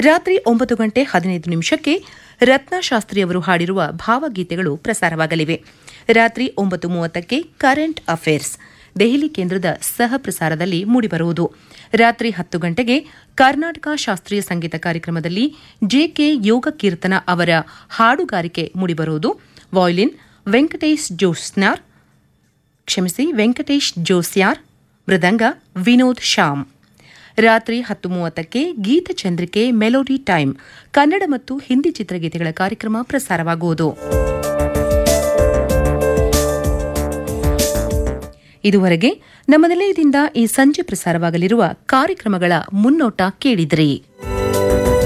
ರಾತ್ರಿ ಒಂಬತ್ತು ಗಂಟೆ ಹದಿನೈದು ನಿಮಿಷಕ್ಕೆ ರತ್ನಶಾಸ್ತ್ರಿಯವರು ಹಾಡಿರುವ ಭಾವಗೀತೆಗಳು ಪ್ರಸಾರವಾಗಲಿವೆ ರಾತ್ರಿ ಒಂಬತ್ತು ಮೂವತ್ತಕ್ಕೆ ಕರೆಂಟ್ ಅಫೇರ್ಸ್ ದೆಹಲಿ ಕೇಂದ್ರದ ಸಹ ಪ್ರಸಾರದಲ್ಲಿ ಮೂಡಿಬರುವುದು ರಾತ್ರಿ ಹತ್ತು ಗಂಟೆಗೆ ಕರ್ನಾಟಕ ಶಾಸ್ತ್ರೀಯ ಸಂಗೀತ ಕಾರ್ಯಕ್ರಮದಲ್ಲಿ ಜೆಕೆ ಯೋಗ ಕೀರ್ತನ ಅವರ ಹಾಡುಗಾರಿಕೆ ಮೂಡಿಬರುವುದು ವಾಯ್ಲಿನ್ ವೆಂಕಟೇಶ್ ಜೋಸ್ನಾರ್ ಕ್ಷಮಿಸಿ ವೆಂಕಟೇಶ್ ಜೋಸ್ಯಾರ್ ಮೃದಂಗ ವಿನೋದ್ ಶ್ಯಾಮ್ ರಾತ್ರಿ ಹತ್ತು ಮೂವತ್ತಕ್ಕೆ ಗೀತಚಂದ್ರಿಕೆ ಮೆಲೋಡಿ ಟೈಮ್ ಕನ್ನಡ ಮತ್ತು ಹಿಂದಿ ಚಿತ್ರಗೀತೆಗಳ ಕಾರ್ಯಕ್ರಮ ಪ್ರಸಾರವಾಗುವುದು ಇದುವರೆಗೆ ನಮ್ಮ ನಿಲಯದಿಂದ ಈ ಸಂಜೆ ಪ್ರಸಾರವಾಗಲಿರುವ ಕಾರ್ಯಕ್ರಮಗಳ ಮುನ್ನೋಟ ಕೇಳಿದ್ರಿ